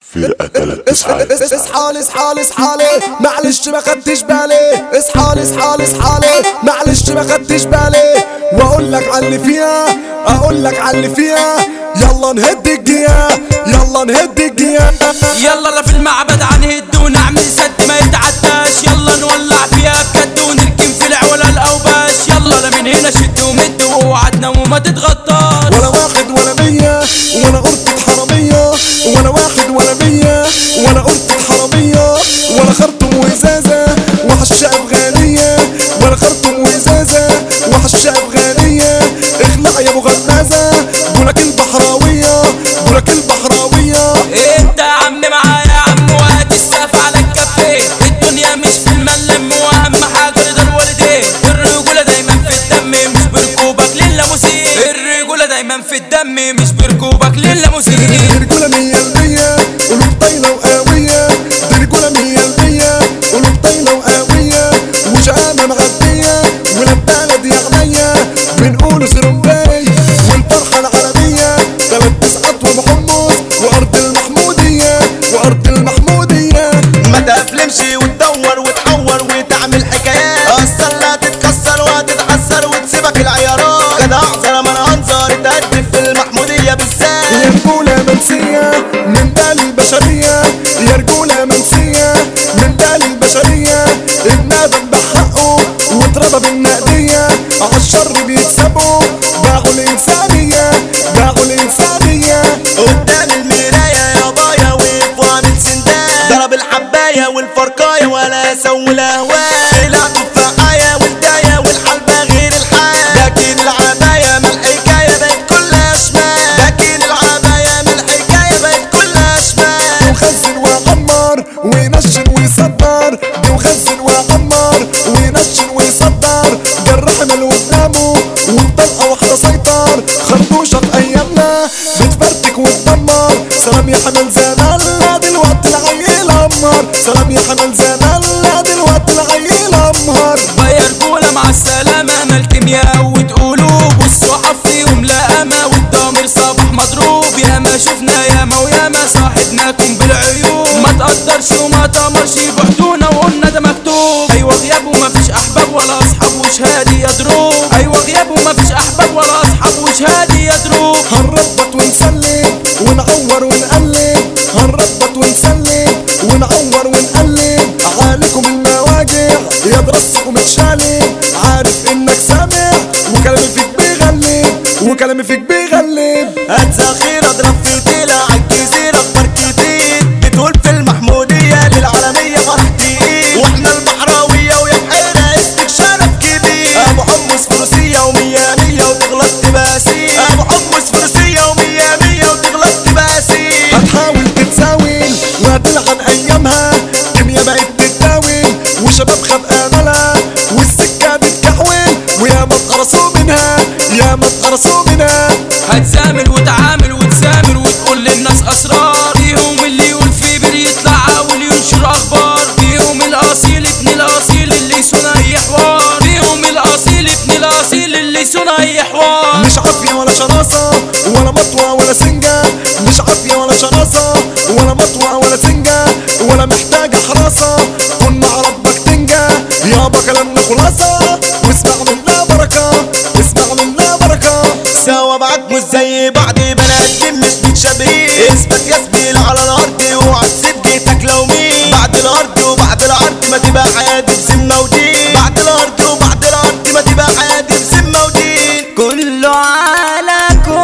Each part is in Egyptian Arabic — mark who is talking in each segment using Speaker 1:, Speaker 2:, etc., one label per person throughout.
Speaker 1: فرقة تلات تسعات
Speaker 2: اصحالي اصحالي اصحالي معلش ما خدتش بالي اصحالي اصحالي اصحالي معلش ما خدتش بالي واقول لك على اللي فيها اقول لك على اللي فيها يلا نهد الجيا يلا نهد الجيا
Speaker 3: يلا لا في المعبد عنهد ونعمل سد ما يتعداش يلا نولع فيها بجد ونركن في العوله الاوباش يلا لا من هنا شد ومد ووعدنا وما تتغطاش
Speaker 2: ولا واحد ولا مية ولا قرطة حرامية ولا واحد ولا مية ولا قرطة حرامية ولا خرطوم وإزازة وحشة أفغانية ولا خرطوم وإزازة وحشة أفغانية اخلع يا أبو غمازة دولك البحراوية دولك البحراوية
Speaker 3: انت يا عم معايا يا عم وهات السقف على الكفين الدنيا مش في الملم واهم حاجه رضا الوالدين الرجوله دايما في الدم مش بركوبك للموسيقى الرجوله دايما في الدم مش بركوبك للموسيقى
Speaker 2: رجولة مية المية قلوب طايلة وقاوية دي رجولة مية المية قلوب طايلة وقاوية وشقامة معدية ولاد بلد يا عينيا بنقول سرمباي والفرحة العربية تلات تسعات وابو حمص وأرض المحمودية وأرض المحمودية
Speaker 4: ما تفلمش وتدور وتحور وتعمل حكايات اصلا لا تتكسر وتتعثر وتسيبك العيارات كده احذر من انظر تقدم في المحمودية بالذات
Speaker 2: يا رجولة منسية من بال البشرية يا رجولة منسية من بال البشرية ابن آدم بحقه واتربى بالنقدية عالشر بيكسبوا باعوا الإنسانية باعوا الإنسانية
Speaker 4: قدام المراية يا بايا وقف وعامل سندان ضرب الحباية والفرقاية ولا سوي الاهواء لعبوا في رقاية والداية والحلبة غير الحال لكن العباية ما الحكاية بقت كلها شمال لكن العباية ما الحكاية بقت كلها شمال
Speaker 2: وخزن وعمر وينشن ويصدر دي وخزن وعمر وينشن ويصدر ده الرحم اللي قدامه وبطلقة واحدة سيطر خرطوشة في أيامنا بتفرتك وتدمر سلام يا حمل زمان لا دلوقتي العيل أمر سلام يا حمل زمان لا دلوقتي العيل أمر
Speaker 3: ويا رجولة مع السلامة ما الكيمياء وتقولوا والصحف فيهم لقامة والضمير صباح مضروب ياما شفنا ياما وياما صاحبناكم بالعيوب ما تقدرش وما تأمرش بعتونا وقلنا ده مكتوب ايوه غياب وما فيش احباب ولا اصحاب وشهادي يضروب ايوه غياب وما فيش احباب ولا اصحاب وشهادي يضروب
Speaker 2: هنربط ونسلم ونعور ونقلب هنربط ونسلم ونعور ونقلب عليكم المواجع يا دراسكم اتشالب عارف انك سامع وكلامي فيك بيغلب وكلامي فيك بيغلب
Speaker 4: هات الخير اضرب في تيلة عالجزيرة بتركتين بتقول في المحمودية للعالمية فرح تقيل واحنا البحراوية ويا بحيرة اسمك شرف كبير ابو حمص فروسية ومية مية وتغلط تبقى سين ابو حمص فروسية ومية مية وتغلط تبقى سين
Speaker 2: هتحاول تتساول وهتلعن ايامها كيميا بقت تتداول وشباب خد املها والسكه تتكحول ويا ما اتقرصوا منها يا ما اتقرصوا منها
Speaker 3: هتزامل وتعامل وتسامر وتقول للناس اسرار فيهم اللي يقول في بير يطلع واللي ينشر اخبار فيهم الاصيل ابن الاصيل اللي يصنع اي حوار فيهم الاصيل ابن الاصيل اللي يصنع اي حوار
Speaker 2: مش عافية ولا شراسة ولا مطوة ولا سنجة مش عافية ولا شراسة ولا مطوة ولا سنجة ولا محتاجة حراسة كن مع ربك تنجى يابا كلامنا خلاصة واسمع منا بركة اسمع منا بركة
Speaker 4: سوا بعض مش زي بعض بنات مش متشابهين اثبت يا زميل على الارض اوعى تسيب بيتك لو مين بعد الارض وبعد العرض ما تبقى عادي بذمه ودين بعد الارض وبعد العرض ما تبقى عادي بذمه ودين
Speaker 5: كله على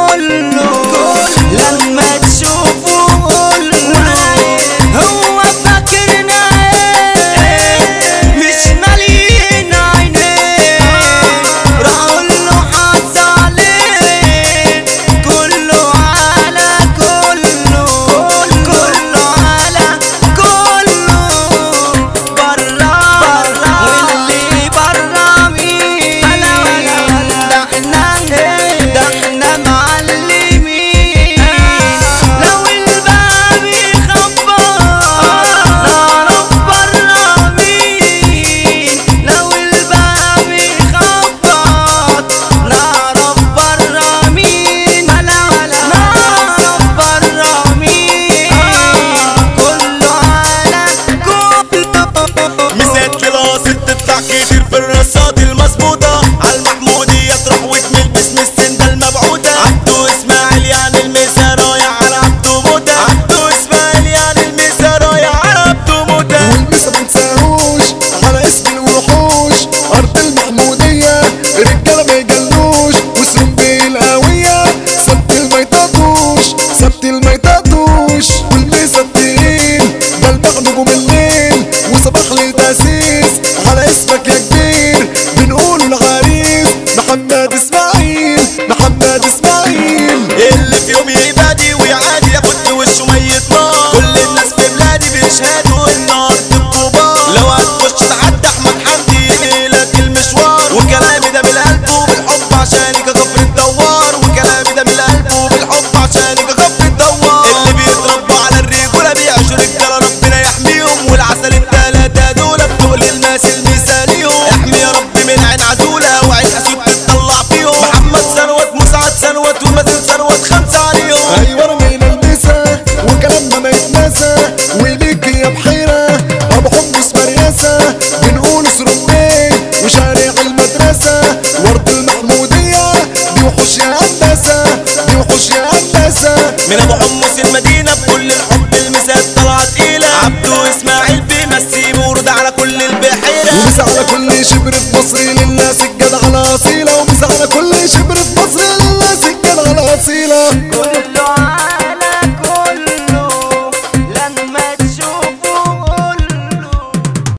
Speaker 5: كله لما تشوفه قوله هو فاكرنا ايه مش مالين عينيه راح اقول له حصل ايه كله على كله
Speaker 2: المصري للناس الجدع الاصيل